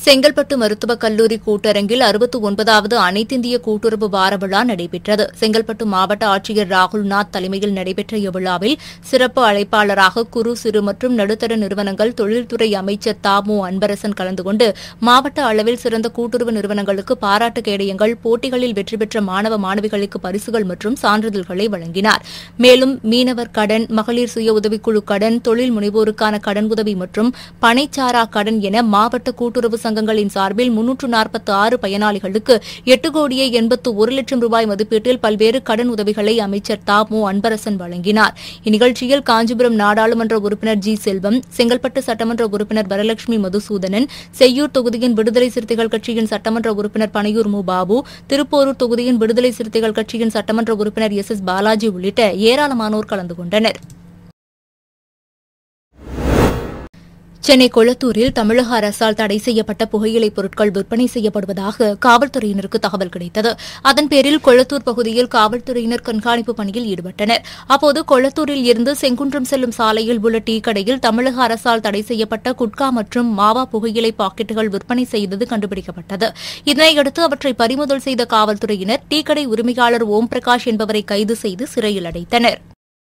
செங்கல்பட்டு மருத்துவக் கல்லூரி கூட்டரங்கில் அறுபத்து ஒன்பதாவது அனைத்திந்திய கூட்டுறவு வார விழா நடைபெற்றது செங்கல்பட்டு மாவட்ட ஆட்சியர் ராகுல்நாத் தலைமையில் நடைபெற்ற இவ்விழாவில் சிறப்பு அழைப்பாளராக குறு சிறு மற்றும் நடுத்தர நிறுவனங்கள் தொழில்துறை அமைச்சர் தாமு அன்பரசன் கலந்து கொண்டு மாவட்ட அளவில் சிறந்த கூட்டுறவு நிறுவனங்களுக்கு பாராட்டு கேடயங்கள் போட்டிகளில் வெற்றி பெற்ற மாணவ மாணவிகளுக்கு பரிசுகள் மற்றும் சான்றிதழ்களை வழங்கினார் மேலும் மீனவர் கடன் மகளிர் சுய உதவிக்குழு கடன் தொழில் முனைவோருக்கான கடன் உதவி மற்றும் பனைச்சாரா கடன் என மாவட்ட கூட்டுறவு சங்கங்களின் சார்பில் முன்னூற்று நாற்பத்தி ஆறு பயனாளிகளுக்கு எட்டு கோடியே எண்பத்து ஒரு லட்சம் ரூபாய் மதிப்பீட்டில் பல்வேறு கடன் உதவிகளை அமைச்சர் தா மு அன்பரசன் வழங்கினார் இந்நிகழ்ச்சியில் காஞ்சிபுரம் நாடாளுமன்ற உறுப்பினர் ஜி செல்வம் செங்கல்பட்டு சட்டமன்ற உறுப்பினர் வரலட்சுமி மதுசூதனன் செய்யூர் தொகுதியின் விடுதலை சிறுத்தைகள் கட்சியின் சட்டமன்ற உறுப்பினர் பனையூர் மு பாபு திருப்போரூர் தொகுதியின் விடுதலை சிறுத்தைகள் கட்சியின் சட்டமன்ற உறுப்பினர் எஸ் எஸ் பாலாஜி உள்ளிட்ட ஏராளமானோர் கலந்து கொண்டனர் சென்னை கொளத்தூரில் தமிழக அரசால் தடை செய்யப்பட்ட புகையிலைப் பொருட்கள் விற்பனை செய்யப்படுவதாக காவல்துறையினருக்கு தகவல் கிடைத்தது அதன் பேரில் கொளத்தூர் பகுதியில் காவல்துறையினர் கண்காணிப்பு பணியில் ஈடுபட்டனர் அப்போது கொளத்தூரில் இருந்து செங்குன்றம் செல்லும் சாலையில் உள்ள டீ கடையில் தமிழக அரசால் தடை செய்யப்பட்ட குட்கா மற்றும் மாவா புகையிலை பாக்கெட்டுகள் விற்பனை செய்தது கண்டுபிடிக்கப்பட்டது இதனையடுத்து அவற்றை பறிமுதல் செய்த காவல்துறையினர் டீ கடை உரிமையாளர் ஓம் பிரகாஷ் என்பவரை கைது செய்து சிறையில் அடைத்தனர்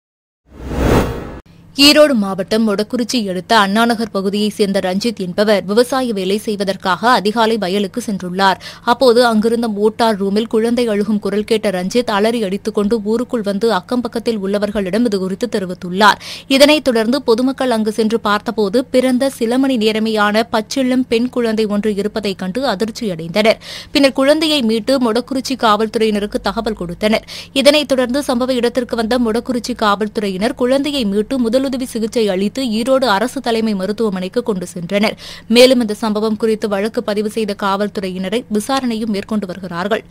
ஈரோடு மாவட்டம் மொடக்குறிச்சி அடுத்த அண்ணாநகர் பகுதியைச் சேர்ந்த ரஞ்சித் என்பவர் விவசாய வேலை செய்வதற்காக அதிகாலை வயலுக்கு சென்றுள்ளார் அப்போது அங்கிருந்த மோட்டார் ரூமில் குழந்தை அழுகும் குரல் கேட்ட ரஞ்சித் அலறி அடித்துக் கொண்டு ஊருக்குள் வந்து அக்கம் பக்கத்தில் உள்ளவர்களிடம் இதுகுறித்து தெரிவித்துள்ளார் இதனைத் தொடர்ந்து பொதுமக்கள் அங்கு சென்று பார்த்தபோது பிறந்த சில மணி நேரமேயான பச்சிளம் பெண் குழந்தை ஒன்று இருப்பதைக் கண்டு அதிர்ச்சியடைந்தனர் பின்னர் குழந்தையை மீட்டு மொடக்குறிச்சி காவல்துறையினருக்கு தகவல் கொடுத்தனர் இதனைத் தொடர்ந்து சம்பவ இடத்திற்கு வந்த மொடக்குறிச்சி காவல்துறையினர் குழந்தையை மீட்டு முதலுதவி சிகிச்சை அளித்து ஈரோடு அரசு தலைமை மருத்துவமனைக்கு கொண்டு சென்றனர் மேலும் இந்த சம்பவம் குறித்து வழக்கு பதிவு செய்த காவல்துறையினரை விசாரணையும் மேற்கொண்டு வருகிறார்கள்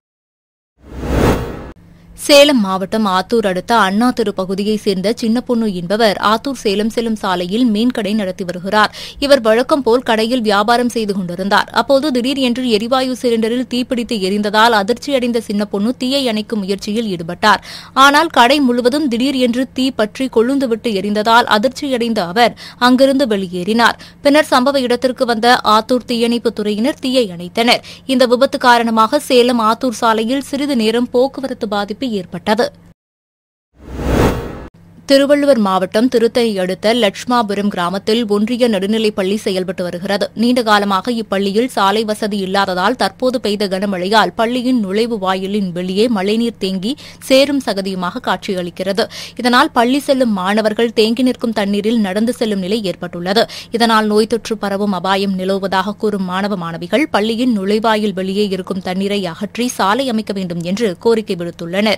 சேலம் மாவட்டம் ஆத்தூர் அடுத்த அண்ணா தெரு பகுதியைச் சேர்ந்த சின்னப்பொண்ணு என்பவர் ஆத்தூர் சேலம் செல்லும் சாலையில் மீன்கடை நடத்தி வருகிறார் இவர் வழக்கம் போல் கடையில் வியாபாரம் செய்து கொண்டிருந்தார் அப்போது திடீர் என்று எரிவாயு சிலிண்டரில் தீப்பிடித்து எரிந்ததால் அதிர்ச்சியடைந்த சின்னப்பொண்ணு தீயை அணைக்கும் முயற்சியில் ஈடுபட்டார் ஆனால் கடை முழுவதும் திடீர் என்று தீ பற்றி கொழுந்துவிட்டு எரிந்ததால் அதிர்ச்சியடைந்த அவர் அங்கிருந்து வெளியேறினார் பின்னர் சம்பவ இடத்திற்கு வந்த ஆத்தூர் தீயணைப்புத் துறையினர் தீயை அணைத்தனர் இந்த விபத்து காரணமாக சேலம் ஆத்தூர் சாலையில் சிறிது நேரம் போக்குவரத்து பாதிப்பு ஏற்பட்டது திருவள்ளுவர் மாவட்டம் திருத்தணி அடுத்த லட்சுமாபுரம் கிராமத்தில் ஒன்றிய நடுநிலைப் பள்ளி செயல்பட்டு வருகிறது நீண்ட காலமாக இப்பள்ளியில் சாலை வசதி இல்லாததால் தற்போது பெய்த கனமழையால் பள்ளியின் நுழைவு வாயிலின் வெளியே மழைநீர் தேங்கி சேரும் சகதியுமாக காட்சியளிக்கிறது இதனால் பள்ளி செல்லும் மாணவர்கள் தேங்கி நிற்கும் தண்ணீரில் நடந்து செல்லும் நிலை ஏற்பட்டுள்ளது இதனால் நோய் தொற்று பரவும் அபாயம் நிலவுவதாக கூறும் மாணவ மாணவிகள் பள்ளியின் நுழைவாயில் வெளியே இருக்கும் தண்ணீரை அகற்றி சாலை அமைக்க வேண்டும் என்று கோரிக்கை விடுத்துள்ளனா்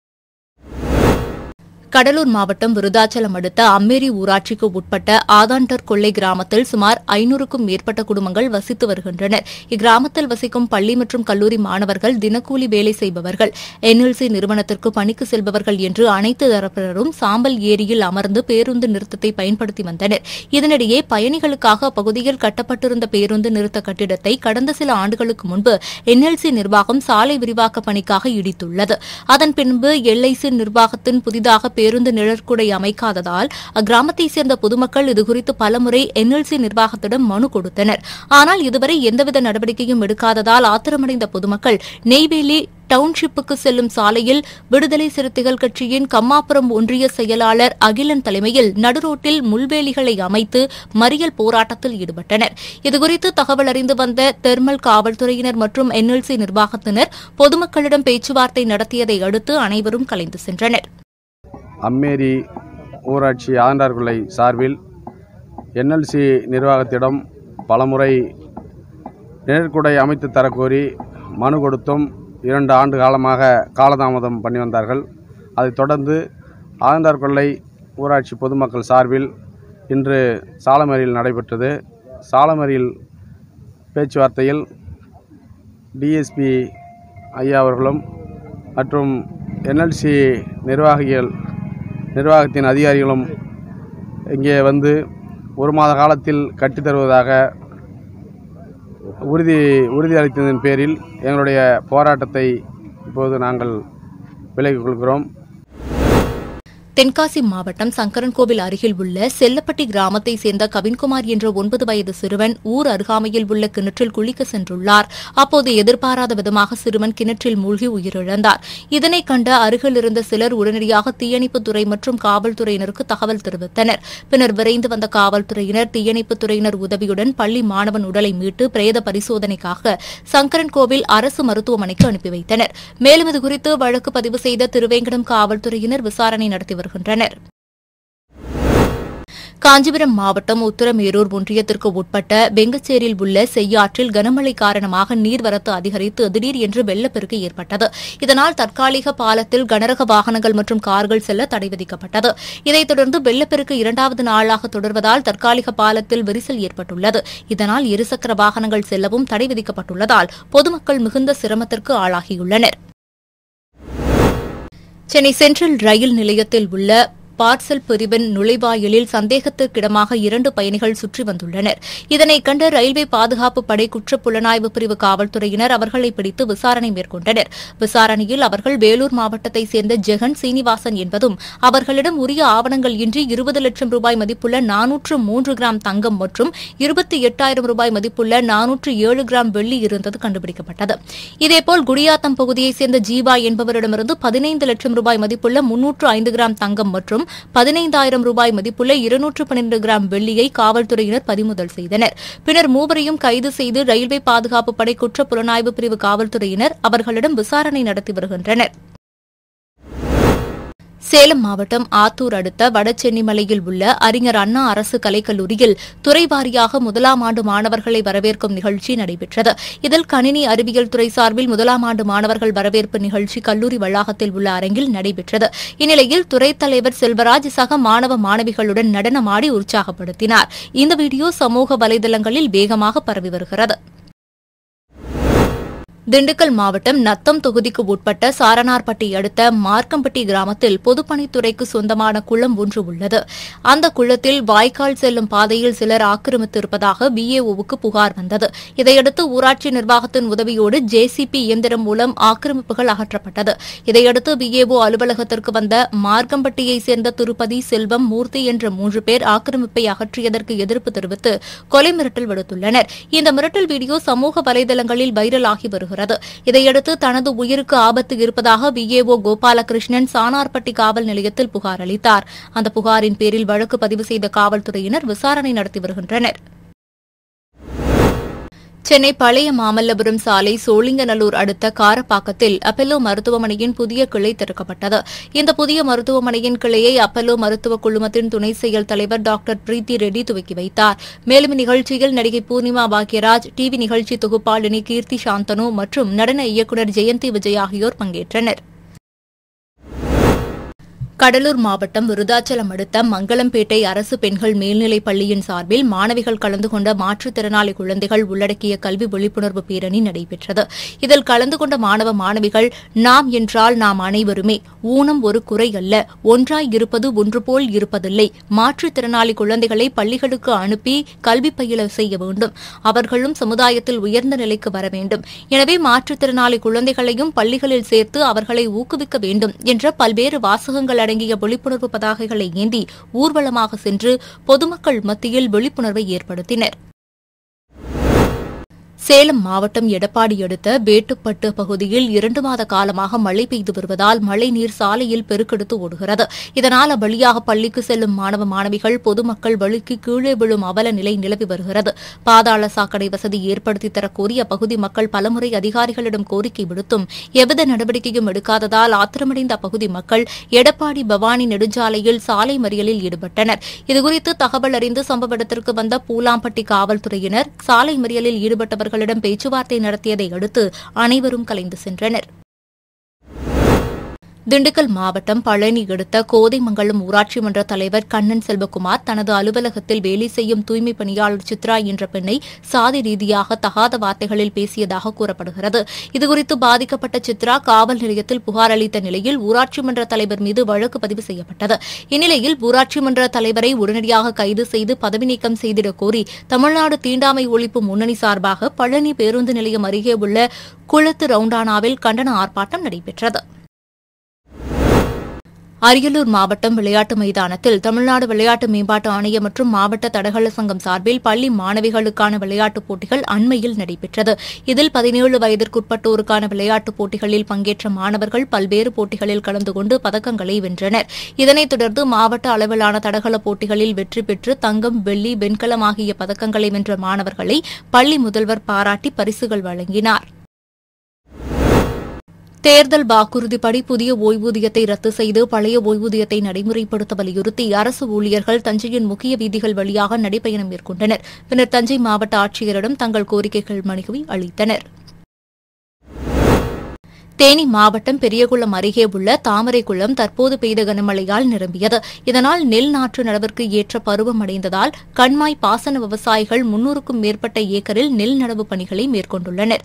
கடலூர் மாவட்டம் விருதாச்சலம் அடுத்த அம்மேரி ஊராட்சிக்கு உட்பட்ட ஆதாண்டர் கொள்ளை கிராமத்தில் சுமார் ஐநூறுக்கும் மேற்பட்ட குடும்பங்கள் வசித்து வருகின்றனர் இக்கிராமத்தில் வசிக்கும் பள்ளி மற்றும் கல்லூரி மாணவர்கள் தினக்கூலி வேலை செய்பவர்கள் என்எல்சி நிறுவனத்திற்கு பணிக்கு செல்பவர்கள் என்று அனைத்து தரப்பினரும் சாம்பல் ஏரியில் அமர்ந்து பேருந்து நிறுத்தத்தை பயன்படுத்தி வந்தனர் இதனிடையே பயணிகளுக்காக அப்பகுதியில் கட்டப்பட்டிருந்த பேருந்து நிறுத்த கட்டிடத்தை கடந்த சில ஆண்டுகளுக்கு முன்பு என்எல்சி நிர்வாகம் சாலை விரிவாக்க பணிக்காக இடித்துள்ளது அதன் பின்பு எல்ஐசி நிர்வாகத்தின் புதிதாக பேருந்து நிழற்குடை அமைக்காததால் அக்கிராமத்தைச் சேர்ந்த பொதுமக்கள் இதுகுறித்து பலமுறை என்எல்சி நிர்வாகத்திடம் மனு கொடுத்தனர் ஆனால் இதுவரை எந்தவித நடவடிக்கையும் எடுக்காததால் ஆத்திரமடைந்த பொதுமக்கள் நெய்வேலி டவுன்ஷிப்புக்கு செல்லும் சாலையில் விடுதலை சிறுத்தைகள் கட்சியின் கம்மாபுரம் ஒன்றிய செயலாளர் அகிலன் தலைமையில் நடுரோட்டில் முள்வேலிகளை அமைத்து மறியல் போராட்டத்தில் ஈடுபட்டனர் இதுகுறித்து தகவல் அறிந்து வந்த தெர்மல் காவல்துறையினர் மற்றும் என்எல்சி நிர்வாகத்தினர் பொதுமக்களிடம் பேச்சுவார்த்தை நடத்தியதை அடுத்து அனைவரும் கலைந்து சென்றனர் அம்மேரி ஊராட்சி ஆண்டார்குலை சார்பில் என்எல்சி நிர்வாகத்திடம் பலமுறை நிழற்குடை அமைத்து தரக்கோரி மனு கொடுத்தும் இரண்டு ஆண்டு காலமாக காலதாமதம் பண்ணி வந்தார்கள் அதைத் தொடர்ந்து ஆண்டார்கொள்ளை ஊராட்சி பொதுமக்கள் சார்பில் இன்று சாலமேரியில் நடைபெற்றது சாலமேரியில் பேச்சுவார்த்தையில் டிஎஸ்பி ஐயா அவர்களும் மற்றும் என்எல்சி நிர்வாகிகள் நிர்வாகத்தின் அதிகாரிகளும் இங்கே வந்து ஒரு மாத காலத்தில் கட்டித் தருவதாக உறுதி உறுதி அளித்ததன் பேரில் எங்களுடைய போராட்டத்தை இப்போது நாங்கள் விலகிக் கொள்கிறோம் தென்காசி மாவட்டம் சங்கரன்கோவில் அருகில் உள்ள செல்லப்பட்டி கிராமத்தை சேர்ந்த கவின்குமார் என்ற ஒன்பது வயது சிறுவன் ஊர் அருகாமையில் உள்ள கிணற்றில் குளிக்க சென்றுள்ளார் அப்போது எதிர்பாராத விதமாக சிறுவன் கிணற்றில் மூழ்கி உயிரிழந்தார் இதனை கண்ட அருகில் இருந்த சிலர் உடனடியாக தீயணைப்புத்துறை மற்றும் காவல்துறையினருக்கு தகவல் தெரிவித்தனர் பின்னர் விரைந்து வந்த காவல்துறையினர் தீயணைப்புத்துறையினர் உதவியுடன் பள்ளி மாணவன் உடலை மீட்டு பிரேத பரிசோதனைக்காக சங்கரன்கோவில் அரசு மருத்துவமனைக்கு அனுப்பி வைத்தனர் மேலும் இதுகுறித்து வழக்கு பதிவு செய்த திருவேங்கடம் காவல்துறையினர் விசாரணை நடத்தி வருகின்றனர் காஞ்சிபுரம் மாவட்டம் உத்தரமேரூர் ஒன்றியத்திற்கு உட்பட்ட வெங்கச்சேரியில் உள்ள செய்யாற்றில் கனமழை காரணமாக நீர்வரத்து அதிகரித்து திடீர் என்று வெள்ளப்பெருக்கு ஏற்பட்டது இதனால் தற்காலிக பாலத்தில் கனரக வாகனங்கள் மற்றும் கார்கள் செல்ல தடை விதிக்கப்பட்டது இதைத் தொடர்ந்து வெள்ளப்பெருக்கு இரண்டாவது நாளாக தொடர்வதால் தற்காலிக பாலத்தில் விரிசல் ஏற்பட்டுள்ளது இதனால் இருசக்கர வாகனங்கள் செல்லவும் தடை விதிக்கப்பட்டுள்ளதால் பொதுமக்கள் மிகுந்த சிரமத்திற்கு ஆளாகியுள்ளனர் சென்னை சென்ட்ரல் ரயில் நிலையத்தில் உள்ள பார்சல் பிரிவின் நுழைவாயிலில் சந்தேகத்திற்கிடமாக இரண்டு பயணிகள் சுற்றி வந்துள்ளனர் இதனை கண்ட ரயில்வே பாதுகாப்பு படை குற்றப் புலனாய்வு பிரிவு காவல்துறையினர் அவர்களை பிடித்து விசாரணை மேற்கொண்டனர் விசாரணையில் அவர்கள் வேலூர் மாவட்டத்தைச் சேர்ந்த ஜெகன் சீனிவாசன் என்பதும் அவர்களிடம் உரிய ஆவணங்கள் இன்றி இருபது லட்சம் ரூபாய் மதிப்புள்ள நானூற்று மூன்று கிராம் தங்கம் மற்றும் இருபத்தி எட்டாயிரம் ரூபாய் மதிப்புள்ள நானூற்று ஏழு கிராம் வெள்ளி இருந்தது கண்டுபிடிக்கப்பட்டது இதேபோல் குடியாத்தம் பகுதியைச் சேர்ந்த ஜீவா என்பவரிடமிருந்து பதினைந்து லட்சம் ரூபாய் மதிப்புள்ள முன்னூற்று ஐந்து கிராம் தங்கம் மற்றும் பதினைந்தாயிரம் ரூபாய் மதிப்புள்ள இருநூற்று பன்னிரண்டு கிராம் வெள்ளியை காவல்துறையினர் பறிமுதல் செய்தனர் பின்னர் மூவரையும் கைது செய்து ரயில்வே பாதுகாப்பு படை குற்ற புலனாய்வு பிரிவு காவல்துறையினர் அவர்களிடம் விசாரணை நடத்தி வருகின்றனர் சேலம் மாவட்டம் ஆத்தூர் அடுத்த வடசென்னிமலையில் உள்ள அறிஞர் அண்ணா அரசு கலைக்கல்லூரியில் துறை வாரியாக முதலாம் ஆண்டு மாணவர்களை வரவேற்கும் நிகழ்ச்சி நடைபெற்றது இதில் கணினி அறிவியல் துறை சார்பில் முதலாம் ஆண்டு மாணவர்கள் வரவேற்பு நிகழ்ச்சி கல்லூரி வளாகத்தில் உள்ள அரங்கில் நடைபெற்றது இந்நிலையில் துறைத் தலைவர் செல்வராஜ் சக மாணவ மாணவிகளுடன் நடனமாடி உற்சாகப்படுத்தினார் இந்த வீடியோ சமூக வலைதளங்களில் வேகமாக பரவி வருகிறது திண்டுக்கல் மாவட்டம் நத்தம் தொகுதிக்கு உட்பட்ட சாரணார்பட்டி அடுத்த மார்க்கம்பட்டி கிராமத்தில் பொதுப்பணித்துறைக்கு சொந்தமான குளம் ஒன்று உள்ளது அந்த குளத்தில் வாய்க்கால் செல்லும் பாதையில் சிலர் ஆக்கிரமித்திருப்பதாக பிஏஓவுக்கு புகார் வந்தது இதையடுத்து ஊராட்சி நிர்வாகத்தின் உதவியோடு ஜேசிபி இயந்திரம் மூலம் ஆக்கிரமிப்புகள் அகற்றப்பட்டது இதையடுத்து பிஏஓ அலுவலகத்திற்கு வந்த மார்க்கம்பட்டியைச் சேர்ந்த திருப்பதி செல்வம் மூர்த்தி என்ற மூன்று பேர் ஆக்கிரமிப்பை அகற்றியதற்கு எதிர்ப்பு தெரிவித்து கொலை மிரட்டல் விடுத்துள்ளனர் இந்த மிரட்டல் வீடியோ சமூக வலைதளங்களில் வைரலாகி வருகிறது இதையடுத்து தனது உயிருக்கு ஆபத்து இருப்பதாக விஏஓ கோபாலகிருஷ்ணன் சானார்பட்டி காவல் நிலையத்தில் புகார் அளித்தார் அந்த புகாரின் பேரில் வழக்கு பதிவு செய்த காவல்துறையினர் விசாரணை நடத்தி வருகின்றனர் சென்னை பழைய மாமல்லபுரம் சாலை சோழிங்கநல்லூர் அடுத்த காரப்பாக்கத்தில் அப்பல்லோ மருத்துவமனையின் புதிய கிளை திறக்கப்பட்டது இந்த புதிய மருத்துவமனையின் கிளையை அப்பல்லோ மருத்துவ குழுமத்தின் துணை செயல் தலைவர் டாக்டர் பிரீத்தி ரெட்டி துவக்கி வைத்தார் மேலும் இந்நிகழ்ச்சியில் நடிகை பூர்ணிமா பாக்யராஜ் டிவி நிகழ்ச்சி தொகுப்பாளினி கீர்த்தி சாந்தனு மற்றும் நடன இயக்குநர் ஜெயந்தி விஜய் ஆகியோர் பங்கேற்றனர் கடலூர் மாவட்டம் விருதாச்சலம் அடுத்த மங்களம்பேட்டை அரசு பெண்கள் மேல்நிலைப் பள்ளியின் சார்பில் மாணவிகள் கலந்து கொண்ட மாற்றுத்திறனாளி குழந்தைகள் உள்ளடக்கிய கல்வி விழிப்புணர்வு பேரணி நடைபெற்றது இதில் கலந்து கொண்ட மாணவ மாணவிகள் நாம் என்றால் நாம் அனைவருமே ஊனம் ஒரு குறை அல்ல ஒன்றாய் இருப்பது ஒன்று போல் இருப்பதில்லை மாற்றுத்திறனாளி குழந்தைகளை பள்ளிகளுக்கு அனுப்பி கல்வி பயில செய்ய வேண்டும் அவர்களும் சமுதாயத்தில் உயர்ந்த நிலைக்கு வர வேண்டும் எனவே மாற்றுத்திறனாளி குழந்தைகளையும் பள்ளிகளில் சேர்த்து அவர்களை ஊக்குவிக்க வேண்டும் என்ற பல்வேறு வாசகங்கள் அடங்கிய விழிப்புணர்வு பதாகைகளை ஏந்தி ஊர்வலமாக சென்று பொதுமக்கள் மத்தியில் விழிப்புணர்வை ஏற்படுத்தினர் சேலம் மாவட்டம் எடப்பாடி அடுத்த வேட்டுப்பட்டு பகுதியில் இரண்டு மாத காலமாக மழை பெய்து வருவதால் மழைநீர் சாலையில் பெருக்கெடுத்து ஓடுகிறது இதனால் அவ்வழியாக பள்ளிக்கு செல்லும் மாணவ மாணவிகள் பொதுமக்கள் வழுக்கி கீழே விழும் அவல நிலை நிலவி வருகிறது பாதாள சாக்கடை வசதி ஏற்படுத்தி தரக்கோரி அப்பகுதி மக்கள் பலமுறை அதிகாரிகளிடம் கோரிக்கை விடுத்தும் எவ்வித நடவடிக்கையும் எடுக்காததால் ஆத்திரமடைந்த அப்பகுதி மக்கள் எடப்பாடி பவானி நெடுஞ்சாலையில் சாலை மறியலில் ஈடுபட்டனர் இதுகுறித்து தகவல் அறிந்து சம்பவ இடத்திற்கு வந்த பூலாம்பட்டி காவல்துறையினர் சாலை மறியலில் ஈடுபட்டவர்கள் அவர்களிடம் பேச்சுவார்த்தை நடத்தியதை அடுத்து அனைவரும் கலைந்து சென்றனர் திண்டுக்கல் மாவட்டம் பழனி அடுத்த கோதைமங்கலம் ஊராட்சி மன்ற தலைவர் கண்ணன் செல்வகுமார் தனது அலுவலகத்தில் வேலை செய்யும் தூய்மை பணியாளர் சித்ரா என்ற பெண்ணை சாதி ரீதியாக தகாத வார்த்தைகளில் பேசியதாக கூறப்படுகிறது இதுகுறித்து பாதிக்கப்பட்ட சித்ரா காவல் நிலையத்தில் புகார் அளித்த நிலையில் ஊராட்சி மன்ற தலைவர் மீது வழக்கு பதிவு செய்யப்பட்டது இந்நிலையில் ஊராட்சி மன்ற தலைவரை உடனடியாக கைது செய்து பதவி நீக்கம் செய்திடக் கோரி தமிழ்நாடு தீண்டாமை ஒழிப்பு முன்னணி சார்பாக பழனி பேருந்து நிலையம் அருகே உள்ள குளத்து ரவுண்டானாவில் கண்டன ஆர்ப்பாட்டம் நடைபெற்றது அரியலூர் மாவட்டம் விளையாட்டு மைதானத்தில் தமிழ்நாடு விளையாட்டு மேம்பாட்டு ஆணையம் மற்றும் மாவட்ட தடகள சங்கம் சார்பில் பள்ளி மாணவிகளுக்கான விளையாட்டுப் போட்டிகள் அண்மையில் நடைபெற்றது இதில் பதினேழு வயதிற்குட்பட்டோருக்கான விளையாட்டுப் போட்டிகளில் பங்கேற்ற மாணவர்கள் பல்வேறு போட்டிகளில் கலந்து கொண்டு பதக்கங்களை வென்றனர் இதனைத் தொடர்ந்து மாவட்ட அளவிலான தடகள போட்டிகளில் வெற்றி பெற்று தங்கம் வெள்ளி வெண்கலம் ஆகிய பதக்கங்களை வென்ற மாணவர்களை பள்ளி முதல்வர் பாராட்டி பரிசுகள் வழங்கினார் தேர்தல் வாக்குறுதிப்படி புதிய ஓய்வூதியத்தை ரத்து செய்து பழைய ஓய்வூதியத்தை நடைமுறைப்படுத்த வலியுறுத்தி அரசு ஊழியர்கள் தஞ்சையின் முக்கிய வீதிகள் வழியாக நடைபயணம் மேற்கொண்டனர் பின்னர் தஞ்சை மாவட்ட ஆட்சியரிடம் தங்கள் கோரிக்கைகள் மனுவை அளித்தனர் தேனி மாவட்டம் பெரியகுளம் அருகே உள்ள தாமரைக்குளம் தற்போது பெய்த கனமழையால் நிரம்பியது இதனால் நெல் நாற்று நடவிற்கு ஏற்ற பருவம் அடைந்ததால் கண்மாய் பாசன விவசாயிகள் முன்னூறுக்கும் மேற்பட்ட ஏக்கரில் நெல் நடவு பணிகளை மேற்கொண்டுள்ளனா்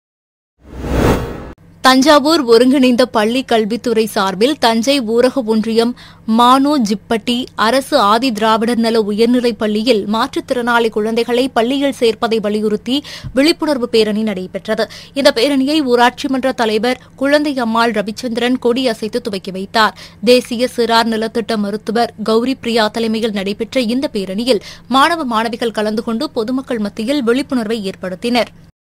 தஞ்சாவூர் ஒருங்கிணைந்த பள்ளி கல்வித்துறை சார்பில் தஞ்சை ஊரக ஒன்றியம் மானோ ஜிப்பட்டி அரசு ஆதி திராவிடர் நல உயர்நிலைப் பள்ளியில் மாற்றுத்திறனாளி குழந்தைகளை பள்ளியில் சேர்ப்பதை வலியுறுத்தி விழிப்புணர்வு பேரணி நடைபெற்றது இந்த பேரணியை ஊராட்சி மன்ற தலைவர் குழந்தை அம்மாள் ரவிச்சந்திரன் கொடியசைத்து துவக்கி வைத்தார் தேசிய சிறார் நலத்திட்ட மருத்துவர் கௌரி பிரியா தலைமையில் நடைபெற்ற இந்த பேரணியில் மாணவ மாணவிகள் கலந்து கொண்டு பொதுமக்கள் மத்தியில் விழிப்புணர்வை ஏற்படுத்தினர்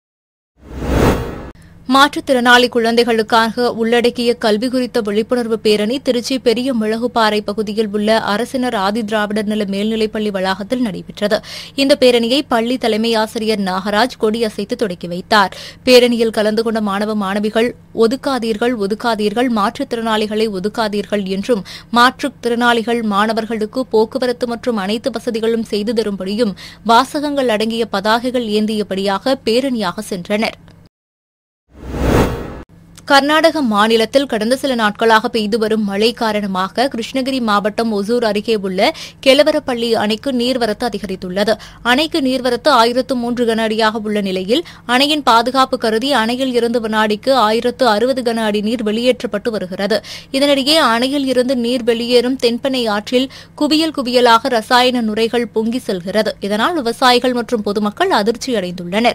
மாற்றுத்திறனாளி குழந்தைகளுக்காக உள்ளடக்கிய கல்வி குறித்த விழிப்புணர்வு பேரணி திருச்சி பெரிய மிளகுபாறை பகுதியில் உள்ள அரசினர் ஆதி திராவிடர் நல மேல்நிலைப்பள்ளி வளாகத்தில் நடைபெற்றது இந்த பேரணியை பள்ளி தலைமை ஆசிரியர் நாகராஜ் கொடியசைத்து தொடக்கி வைத்தார் பேரணியில் கலந்து கொண்ட மாணவ மாணவிகள் ஒதுக்காதீர்கள் ஒதுக்காதீர்கள் மாற்றுத்திறனாளிகளை ஒதுக்காதீர்கள் என்றும் மாற்றுத்திறனாளிகள் மாணவர்களுக்கு போக்குவரத்து மற்றும் அனைத்து வசதிகளும் செய்து தரும்படியும் வாசகங்கள் அடங்கிய பதாகைகள் ஏந்தியபடியாக பேரணியாக சென்றனா் கர்நாடக மாநிலத்தில் கடந்த சில நாட்களாக பெய்து வரும் மழை காரணமாக கிருஷ்ணகிரி மாவட்டம் ஒசூர் அருகே உள்ள கெலவரப்பள்ளி அணைக்கு நீர்வரத்து அதிகரித்துள்ளது அணைக்கு நீர்வரத்து ஆயிரத்து மூன்று கன அடியாக உள்ள நிலையில் அணையின் பாதுகாப்பு கருதி அணையில் இருந்து வினாடிக்கு ஆயிரத்து அறுபது கன அடி நீர் வெளியேற்றப்பட்டு வருகிறது இதனிடையே அணையில் இருந்து நீர் வெளியேறும் தென்பெண்ணை ஆற்றில் குவியல் குவியலாக ரசாயன நுரைகள் பொங்கி செல்கிறது இதனால் விவசாயிகள் மற்றும் பொதுமக்கள் அதிர்ச்சியடைந்துள்ளனா்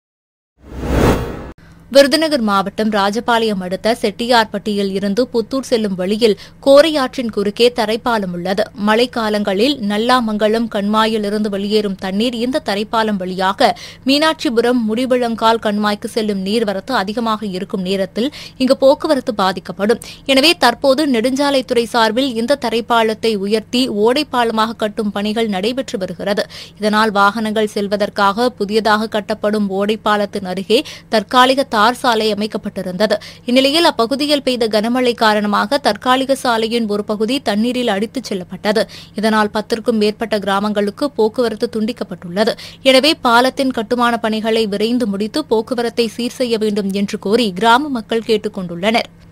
விருதுநகர் மாவட்டம் ராஜபாளையம் அடுத்த செட்டியார்பட்டியில் இருந்து புத்தூர் செல்லும் வழியில் கோரையாற்றின் குறுக்கே தரைப்பாலம் உள்ளது மழைக்காலங்களில் நல்லாமங்கலம் கண்மாயில் இருந்து வெளியேறும் தண்ணீர் இந்த தரைப்பாலம் வழியாக மீனாட்சிபுரம் முடிவிளங்கால் கண்மாய்க்கு செல்லும் நீர்வரத்து அதிகமாக இருக்கும் நேரத்தில் இங்கு போக்குவரத்து பாதிக்கப்படும் எனவே தற்போது நெடுஞ்சாலைத்துறை சார்பில் இந்த தரைப்பாலத்தை உயர்த்தி ஓடைப்பாலமாக கட்டும் பணிகள் நடைபெற்று வருகிறது இதனால் வாகனங்கள் செல்வதற்காக புதியதாக கட்டப்படும் ஓடைப்பாலத்தின் அருகே தற்காலிக தார் சாலை அமைக்கப்பட்டிருந்தது இந்நிலையில் அப்பகுதியில் பெய்த கனமழை காரணமாக தற்காலிக சாலையின் ஒரு பகுதி தண்ணீரில் அடித்துச் செல்லப்பட்டது இதனால் பத்திற்கும் மேற்பட்ட கிராமங்களுக்கு போக்குவரத்து துண்டிக்கப்பட்டுள்ளது எனவே பாலத்தின் கட்டுமான பணிகளை விரைந்து முடித்து போக்குவரத்தை சீர் செய்ய வேண்டும் என்று கோரி கிராம மக்கள் கேட்டுக் கொண்டுள்ளனா்